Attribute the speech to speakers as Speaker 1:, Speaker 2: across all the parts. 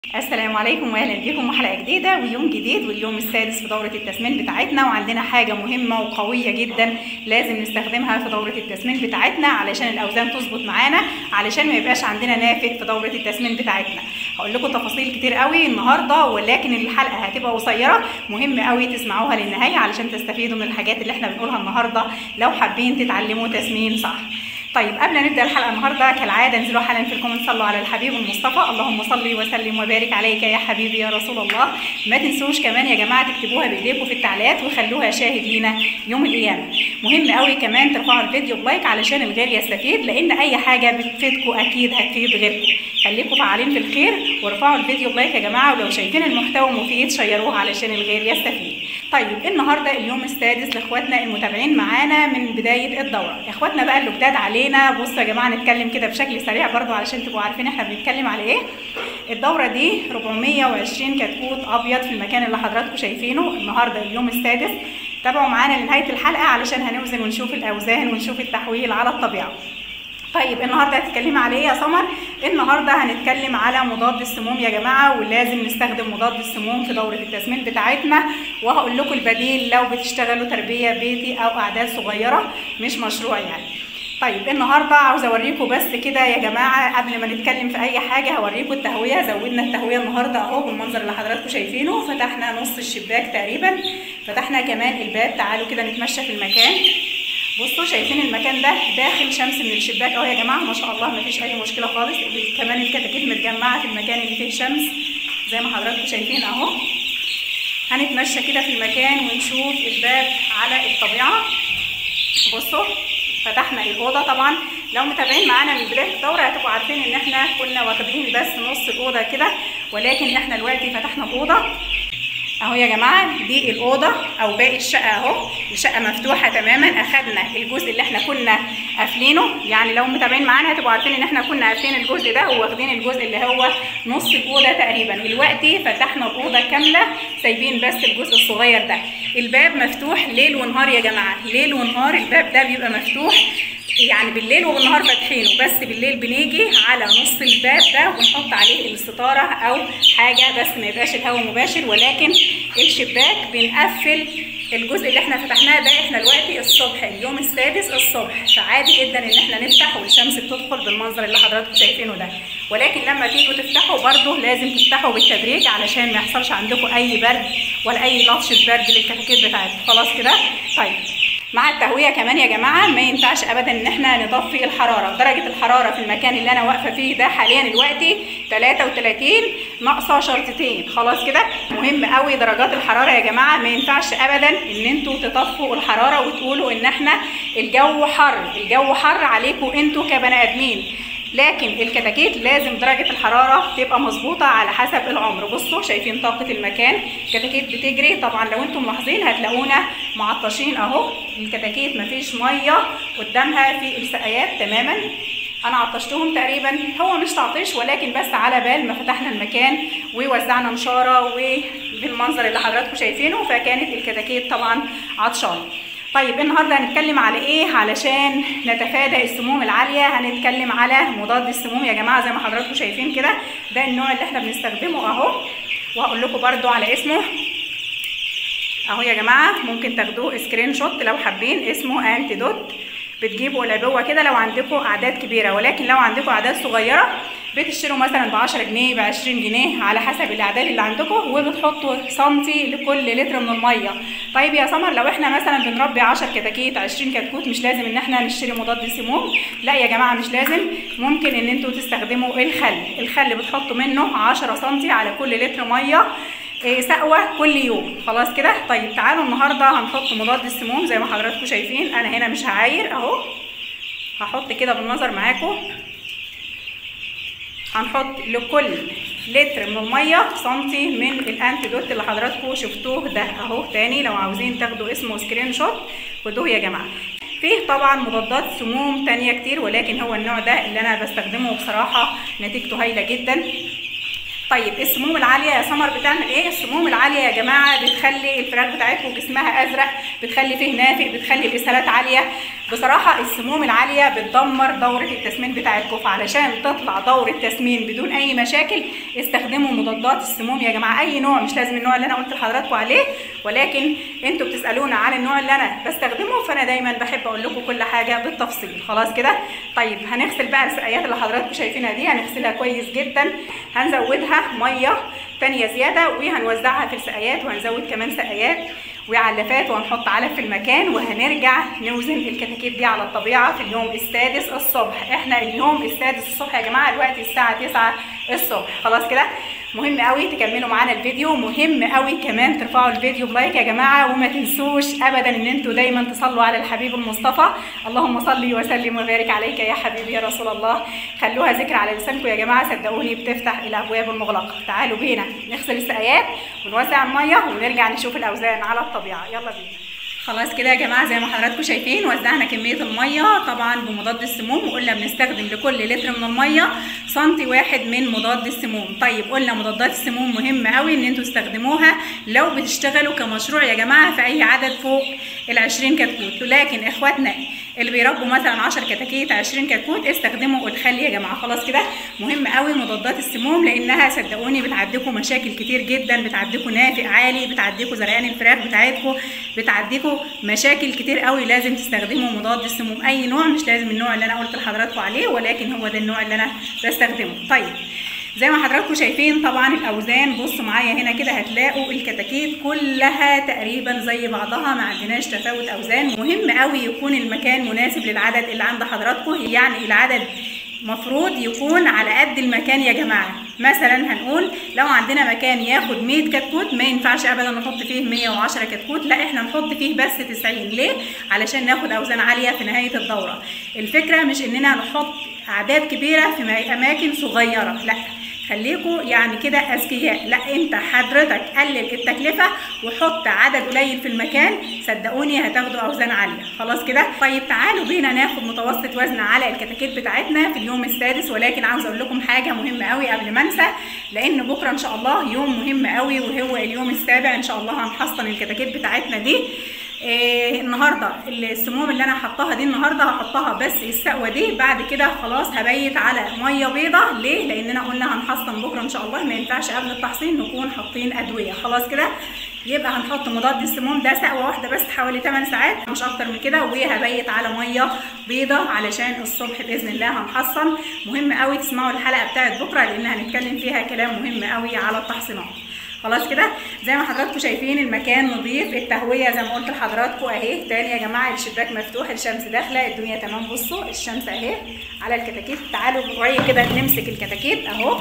Speaker 1: السلام عليكم واهلا بكم وحلقه جديده ويوم جديد واليوم السادس في دوره التسمين بتاعتنا وعندنا حاجه مهمه وقويه جدا لازم نستخدمها في دوره التسمين بتاعتنا علشان الاوزان تظبط معانا علشان ما يبقاش عندنا نافت في دوره التسمين بتاعتنا هقول لكم تفاصيل كتير قوي النهارده ولكن الحلقه هتبقى قصيره مهم قوي تسمعوها للنهايه علشان تستفيدوا من الحاجات اللي احنا بنقولها النهارده لو حابين تتعلموا تسمين صح طيب قبل ما نبدا الحلقه النهارده كالعاده انزلوا حالا في الكومنت صلوا على الحبيب المصطفى اللهم صل وسلم وبارك عليك يا حبيبي يا رسول الله ما تنسوش كمان يا جماعه تكتبوها بايديكم في التعليقات وخلوها شاهد لينا يوم القيامه مهم قوي كمان ترفعوا الفيديو بلايك علشان الغير يستفيد لان اي حاجه بتفيدكم اكيد هتفيد غيركم خليكم فعالين في الخير وارفعوا الفيديو بلايك يا جماعه ولو شايفين المحتوى مفيد شيروه علشان الغير يستفيد طيب النهارده اليوم السادس لاخواتنا المتابعين معانا من بدايه الدوره اخواتنا بقى اللي جداد علينا بصوا يا جماعه نتكلم كده بشكل سريع برضو علشان تبقوا عارفين احنا بنتكلم على ايه الدوره دي 420 كتكوت ابيض في المكان اللي حضراتكم شايفينه النهارده اليوم السادس تابعوا معانا لنهايه الحلقه علشان هنوزن ونشوف الاوزان ونشوف التحويل على الطبيعه طيب النهارده هتتكلمي على ايه يا سمر؟ النهارده هنتكلم على مضاد السموم يا جماعه ولازم نستخدم مضاد السموم في دوره التسمين بتاعتنا وهقول لكم البديل لو بتشتغلوا تربيه بيتي او اعداد صغيره مش مشروع يعني. طيب النهارده عاوزه اوريكم بس كده يا جماعه قبل ما نتكلم في اي حاجه هوريكم التهويه زودنا التهويه النهارده اهو بالمنظر اللي حضراتكم شايفينه فتحنا نص الشباك تقريبا فتحنا كمان الباب تعالوا كده نتمشى في المكان بصوا شايفين المكان ده داخل شمس من الشباك اهو يا جماعه ما شاء الله ما فيش اي مشكله خالص كمان الكتاكيت متجمعه في المكان اللي فيه شمس زي ما حضراتكم شايفين اهو هنتمشى كده في المكان ونشوف الباب على الطبيعه بصوا فتحنا الاوضه طبعا لو متابعين معانا من بدايه الدوره هتبقوا عارفين ان احنا كنا واخدين بس نص الاوضه كده ولكن احنا دلوقتي فتحنا الاوضه اهو يا جماعه دي الاوضه او باقي الشقه اهو الشقه مفتوحه تماما اخدنا الجزء اللي احنا كنا قافلينه يعني لو متابعين معانا هتبقوا عارفين ان احنا كنا قافلين الجزء ده وواخدين الجزء اللي هو نص الاوضه تقريبا دلوقتي فتحنا الاوضه كامله سايبين بس الجزء الصغير ده الباب مفتوح ليل ونهار يا جماعه ليل ونهار الباب ده بيبقى مفتوح يعني بالليل وبالنهار فاتحينه بس بالليل بنيجي على نص الباب ده ونحط عليه الستاره او حاجه بس ما يبقاش الهواء مباشر ولكن الشباك بنقفل الجزء اللي احنا فتحناه ده احنا دلوقتي الصبح اليوم السادس الصبح فعادي جدا ان احنا نفتح والشمس بتدخل بالمنظر اللي حضراتكم شايفينه ده ولكن لما تيجوا تفتحوا برده لازم تفتحوا بالتدريج علشان ما يحصلش عندكم اي برد ولا اي لطشه برد للكتاكيت بتاعتكم خلاص كده طيب مع التهويه كمان يا جماعه ما ينفعش ابدا ان احنا نطفي الحراره درجه الحراره في المكان اللي انا واقفه فيه ده حاليا دلوقتي 33 ناقصه شرطتين خلاص كده مهم قوي درجات الحراره يا جماعه ما ينفعش ابدا ان انتوا تطفوا الحراره وتقولوا ان احنا الجو حر الجو حر عليكم انتوا كبني ادمين لكن الكتاكيت لازم درجة الحرارة تبقى مظبوطة على حسب العمر بصوا شايفين طاقة المكان الكتاكيت بتجري طبعا لو انتم ملاحظين هتلاقونا معطشين اهو الكتاكيت مفيش مية قدامها في السقايات تماما انا عطشتهم تقريبا هو مش تعطيش ولكن بس على بال ما فتحنا المكان ووزعنا نشارة وبالمنظر اللي حضراتكم شايفينه فكانت الكتاكيت طبعا عطشانة طيب النهارده هنتكلم على ايه علشان نتفادى السموم العاليه هنتكلم على مضاد السموم يا جماعه زي ما حضراتكم شايفين كده ده النوع اللي احنا بنستخدمه اهو وهقول لكم برده على اسمه اهو يا جماعه ممكن تاخدوه سكرين شوت لو حابين اسمه انتي دوت بتجيبوا العبوه كده لو عندكم اعداد كبيره ولكن لو عندكم اعداد صغيره بتشتروا مثلا ب 10 جنيه ب 20 جنيه على حسب الاعداد اللي عندكم وبتحطوا سنتي لكل لتر من الميه طيب يا سمر لو احنا مثلا بنربي 10 كتاكيت 20 كتكوت مش لازم ان احنا نشتري مضاد سموم لا يا جماعه مش لازم ممكن ان انتوا تستخدموا الخل الخل بتحطوا منه 10 سنتي على كل لتر ميه سقوه كل يوم خلاص كده طيب تعالوا النهارده هنحط مضاد السموم زي ما حضراتكم شايفين انا هنا مش هعاير اهو هحط كده بالنظر معاكم هنحط لكل لتر من الميه سنتي من الانتيدوت اللي حضراتكم شفتوه ده اهو تاني لو عاوزين تاخدوا اسمه سكرين شوت خدوه يا جماعه فيه طبعا مضادات سموم تانية كتير ولكن هو النوع ده اللي انا بستخدمه بصراحه نتيجته هايله جدا طيب السموم العاليه يا سمر بتعمل ايه السموم العاليه يا جماعه بتخلي الفراخ بتاعتكم جسمها ازرق بتخلي فيه نافق بتخلي الاسهالات عاليه بصراحه السموم العاليه بتدمر دوره التسمين بتاعتكم فعلشان تطلع دوره تسمين بدون اي مشاكل استخدموا مضادات السموم يا جماعه اي نوع مش لازم النوع اللي انا قلت لحضراتكم عليه ولكن انتوا بتسالونا عن النوع اللي انا بستخدمه فانا دايما بحب اقول لكم كل حاجه بالتفصيل خلاص كده طيب هنغسل بقى السقايات اللي حضراتكم شايفينها دي هنغسلها كويس جدا هنزودها ميه تانية زيادة وهنوزعها في السقايات وهنزود كمان سقايات وعلافات وهنحط علف في المكان وهنرجع نوزن الكتاكيت دي على الطبيعة في اليوم السادس الصبح احنا اليوم السادس الصبح يا جماعة دلوقتي الساعة 9 الصبح خلاص كده مهم قوي تكملوا معانا الفيديو مهم قوي كمان ترفعوا الفيديو بلايك يا جماعه وما تنسوش ابدا ان انتوا دايما تصلوا على الحبيب المصطفى اللهم صل وسلم وبارك عليك يا حبيبي يا رسول الله خلوها ذكر على لسانكم يا جماعه صدقوني بتفتح الابواب المغلقه تعالوا بينا نغسل السقايات ونوزع الميه ونرجع نشوف الاوزان على الطبيعه يلا بينا خلاص كده يا جماعه زي ما حضراتكم شايفين وزعنا كميه الميه طبعا بمضاد السموم وقلنا بنستخدم لكل لتر من الميه سنتي واحد من مضاد السموم طيب قلنا مضادات السموم مهم قوي ان انتوا تستخدموها لو بتشتغلوا كمشروع يا جماعه في اي عدد فوق ال 20 كتكوت لكن اخواتنا اللي بيربوا مثلا 10 كتاكيت 20 كتكوت استخدموا الخل يا جماعه خلاص كده مهم قوي مضادات السموم لانها صدقوني بتعديكم مشاكل كتير جدا بتعديكم نافق عالي بتعديكم زرقان الفراخ بتاعتكم بتعديكم مشاكل كتير قوي لازم تستخدموا مضاد السموم اي نوع مش لازم النوع اللي انا قلت لحضراتكم عليه ولكن هو ده النوع اللي انا بستخدمه طيب زي ما حضراتكم شايفين طبعا الاوزان بصوا معايا هنا كده هتلاقوا الكتاكيت كلها تقريبا زي بعضها ما عندناش تفاوت اوزان مهم قوي يكون المكان مناسب للعدد اللي عند حضراتكم يعني العدد مفروض يكون على قد المكان يا جماعه مثلا هنقول لو عندنا مكان ياخد 100 كتكوت ما ينفعش ابدا نحط فيه 110 كتكوت لا احنا نحط فيه بس 90 ليه علشان ناخد اوزان عاليه في نهايه الدوره الفكره مش اننا نحط اعداد كبيره في اماكن صغيره لا خليكوا يعني كده اذكياء لا انت حضرتك قلل التكلفه وحط عدد قليل في المكان صدقوني هتاخدوا اوزان عاليه خلاص كده طيب تعالوا بينا ناخد متوسط وزن على الكتاكيت بتاعتنا في اليوم السادس ولكن عاوز اقول لكم حاجه مهمه قوي قبل ما انسى لان بكره ان شاء الله يوم مهم قوي وهو اليوم السابع ان شاء الله هنحصن الكتاكيت بتاعتنا دي إيه النهارده السموم اللي انا حطاها دي النهارده هحطها بس السقوه دي بعد كده خلاص هبيت على ميه بيضه ليه لاننا قلنا هنحصن بكره ان شاء الله ما ينفعش قبل التحصين نكون حاطين ادويه خلاص كده يبقى هنحط مضاد السموم ده سقوه واحده بس حوالي 8 ساعات مش اكتر من كده وهبيت على ميه بيضه علشان الصبح باذن الله هنحصن مهم قوي تسمعوا الحلقه بتاعت بكره لان هنتكلم فيها كلام مهم قوي على التحصينات خلاص كده زي ما حضراتكم شايفين المكان نظيف التهويه زي ما قلت لحضراتكم اهي تاني يا جماعه الشباك مفتوح الشمس داخله الدنيا تمام بصوا الشمس اهي على الكتاكيت تعالوا شويه كده نمسك الكتاكيت اهو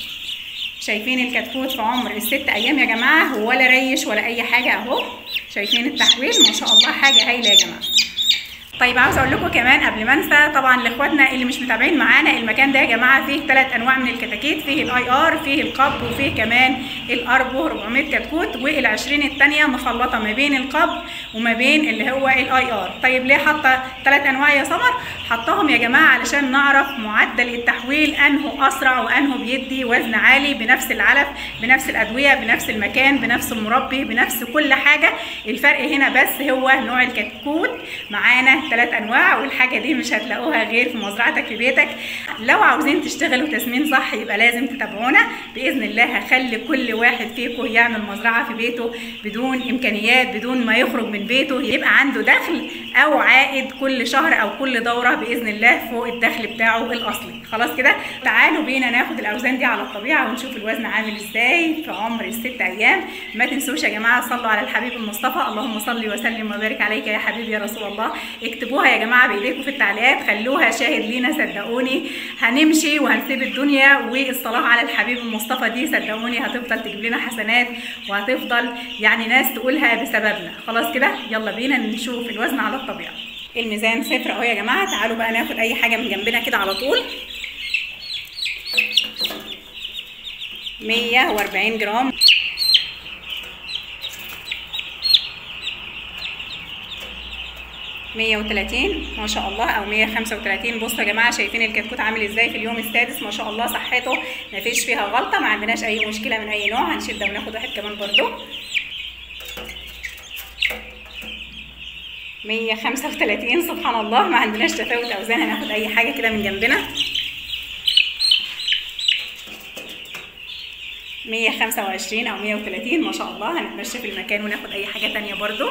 Speaker 1: شايفين الكتكوت في عمر الست ايام يا جماعه ولا ريش ولا اي حاجه اهو شايفين التحويل ما شاء الله حاجه هايله يا جماعه طيب عاوز اقول لكم كمان قبل ما انسى طبعا لاخواتنا اللي مش متابعين معانا المكان ده يا جماعه فيه ثلاث انواع من الكتاكيت فيه الاي ار فيه القب وفيه كمان الاربو 400 كتكوت وال20 الثانيه مخلطه ما بين القب وما بين اللي هو الاي ار طيب ليه حاطه ثلاث انواع يا سمر حطاهم يا جماعه علشان نعرف معدل التحويل انه اسرع وانه بيدي وزن عالي بنفس العلف بنفس الادويه بنفس المكان بنفس المربي بنفس كل حاجه الفرق هنا بس هو نوع الكتكوت معانا ثلاث انواع والحاجه دي مش هتلاقوها غير في مزرعتك في بيتك لو عاوزين تشتغلوا تسمين صح يبقى لازم تتابعونا باذن الله هخلي كل واحد فيكم يعمل مزرعه في بيته بدون امكانيات بدون ما يخرج من بيته يبقى عنده دخل او عائد كل شهر او كل دوره باذن الله فوق الدخل بتاعه الاصلي خلاص كده تعالوا بينا ناخد الاوزان دي على الطبيعه ونشوف الوزن عامل ازاي في عمر الست ايام ما تنسوش يا جماعه صلوا على الحبيب المصطفى اللهم صل وسلم وبارك عليك يا حبيبي يا رسول الله اكتبوها يا جماعه بايديكم في التعليقات خلوها شاهد لينا صدقوني هنمشي وهنسيب الدنيا والصلاه على الحبيب المصطفى دي صدقوني هتفضل تجيب لنا حسنات وهتفضل يعني ناس تقولها بسببنا خلاص كده يلا بينا نشوف الوزن على الطبيعه الميزان صفر اهو يا جماعه تعالوا بقى ناخد اي حاجه من جنبنا كده على طول 140 جرام مية وتلاتين ما شاء الله او مية خمسة وتلاتين بصوا يا جماعه شايفين الكتكوت عامل ازاي في اليوم السادس ما شاء الله صحته مفيش فيها غلطه ما عندناش اي مشكله من اي نوع هنشيل ده وناخد واحد كمان برضو 135 سبحان الله ما عندناش تفاوت اوزان هناخد اي حاجه كده من جنبنا 125 او 130 ما شاء الله هنتمشى في المكان وناخد اي حاجه تانية برضو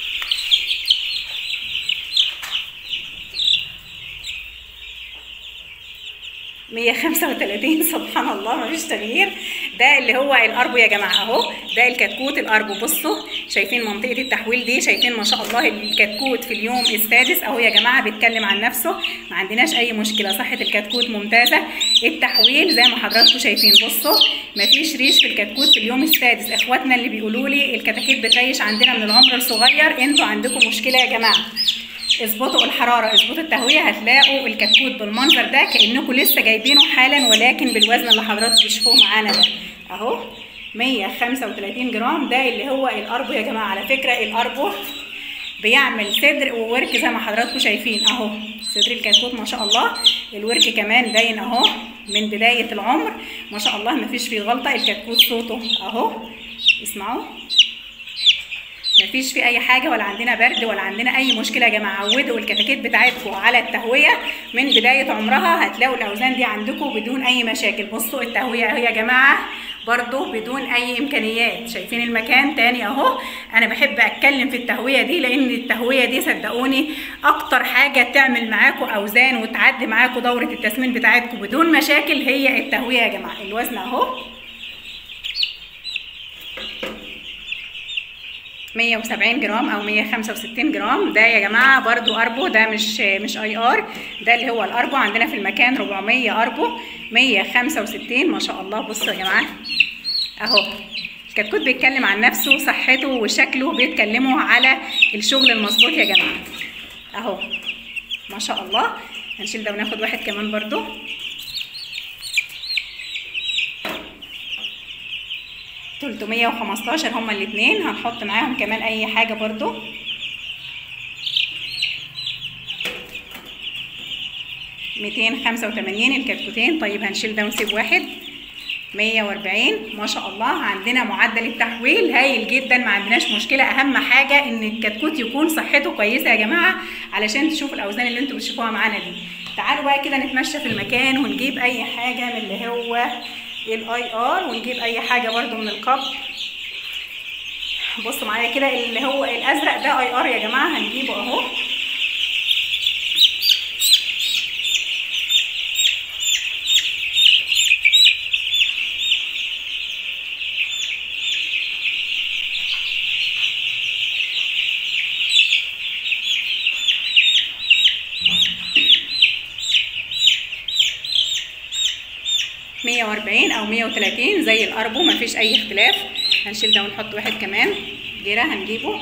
Speaker 1: مية خمسة وتلاتين سبحان الله مفيش تغيير ده اللي هو الاربو يا جماعه اهو ده الكتكوت الاربو بصوا شايفين منطقه التحويل دي شايفين ما شاء الله الكتكوت في اليوم السادس اهو يا جماعه بيتكلم عن نفسه ما عندناش اي مشكله صحه الكتكوت ممتازه التحويل زي ما حضراتكم شايفين بصوا مفيش ريش في الكتكوت في اليوم السادس اخواتنا اللي بيقولوا لي الكتاكيت بتريش عندنا من العمر الصغير انتوا عندكم مشكله يا جماعه اظبطوا الحراره اظبطوا التهويه هتلاقوا الكتكوت بالمنظر ده كانكم لسه جايبينه حالا ولكن بالوزن اللي حضراتكم بتشوفوه معانا ده اهو 135 جرام ده اللي هو الاربو يا جماعه على فكره الاربو بيعمل صدر وورك زي ما حضراتكم شايفين اهو صدر الكتكوت ما شاء الله الورك كمان باين اهو من بدايه العمر ما شاء الله مفيش فيه غلطه الكتكوت صوته اهو اسمعوا مفيش في اي حاجه ولا عندنا برد ولا عندنا اي مشكله يا جماعه عودوا الكتاكيت بتاعتكم على التهويه من بدايه عمرها هتلاقوا الاوزان دي عندكم بدون اي مشاكل بصوا التهويه اهي يا جماعه برضو بدون اي امكانيات شايفين المكان تاني اهو انا بحب اتكلم في التهويه دي لان التهويه دي صدقوني اكتر حاجه تعمل معاكم اوزان وتعدي معاكم دوره التسمين بتاعتكم بدون مشاكل هي التهويه يا جماعه الوزن اهو 170 جرام او 165 جرام ده يا جماعه برضو اربو ده مش مش اي ار ده اللي هو الاربو عندنا في المكان 400 اربو 165 ما شاء الله بصوا يا جماعه اهو الكتكوت بيتكلم عن نفسه صحته وشكله بيتكلموا على الشغل المظبوط يا جماعه اهو ما شاء الله هنشيل ده وناخد واحد كمان برضو تلتمية وخمستاشر هما الاتنين هنحط معاهم كمان اي حاجة برضو ميتين خمسة وتمانين الكتكوتين طيب هنشيل ده ونسيب واحد مية واربعين ما شاء الله عندنا معدل التحويل هايل جدا ما عندناش مشكلة اهم حاجة ان الكتكوت يكون صحته كويسة يا جماعة علشان تشوفوا الاوزان اللي انتوا بتشوفوها معانا دي تعالوا بقى كده نتمشى في المكان ونجيب اي حاجة من اللي هو الاي ار ونجيب اي حاجه برده من القب بصوا معايا كده اللي هو الازرق ده اي ار يا جماعه هنجيبه اهو مية واربعين او مية وتلاتين زي الاربو مفيش اي اختلاف هنشيل ده ونحط واحد كمان جيرة هنجيبه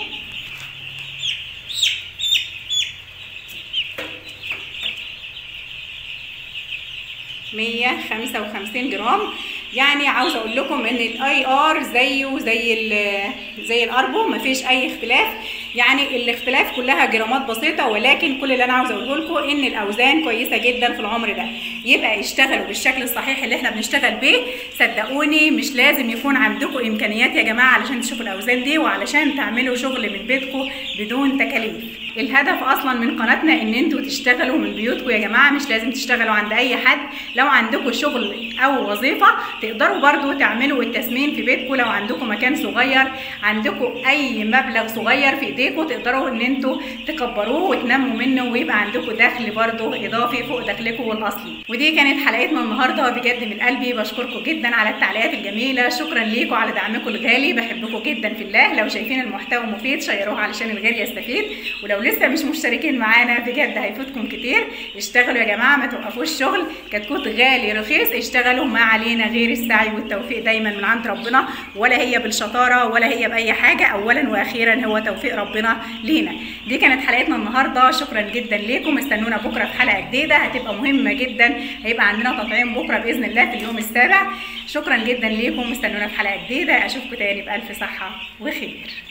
Speaker 1: مية خمسة وخمسين جرام يعني عاوزه اقول لكم ان الاي ار زيه زي زي الاربو مفيش اي اختلاف يعني الاختلاف كلها جرامات بسيطه ولكن كل اللي انا عاوزه اقوله لكم ان الاوزان كويسه جدا في العمر ده يبقى اشتغلوا بالشكل الصحيح اللي احنا بنشتغل بيه صدقوني مش لازم يكون عندكم امكانيات يا جماعه علشان تشوفوا الاوزان دي وعلشان تعملوا شغل من بيتكم بدون تكاليف الهدف اصلا من قناتنا ان انتوا تشتغلوا من بيوتكم يا جماعه مش لازم تشتغلوا عند اي حد لو عندكم شغل او وظيفه تقدروا برضو تعملوا التسمين في بيتكم لو عندكم مكان صغير عندكم اي مبلغ صغير في ايديكم تقدروا ان انتوا تكبروه وتنموا منه ويبقى عندكم دخل برضو اضافي فوق دخلكم الاصلي ودي كانت حلقتنا النهارده بجد من قلبي بشكركم جدا على التعليقات الجميله شكرا ليكم على دعمكم الغالي بحبكم جدا في الله لو شايفين المحتوى مفيد شيروه علشان الغير يستفيد ولو لسه مش مشتركين معانا بجد هيفوتكم كتير اشتغلوا يا جماعه ما توقفوش شغل كتكوت غالي رخيص اشتغلوا ما علينا غير السعي والتوفيق دايما من عند ربنا ولا هي بالشطاره ولا هي باي حاجه اولا واخيرا هو توفيق ربنا لينا دي كانت حلقتنا النهارده شكرا جدا ليكم استنونا بكره في حلقه جديده هتبقى مهمه جدا هيبقى عندنا تطعيم بكره باذن الله في اليوم السابع شكرا جدا ليكم استنونا في حلقه جديده اشوفكم تاني بالف صحه وخير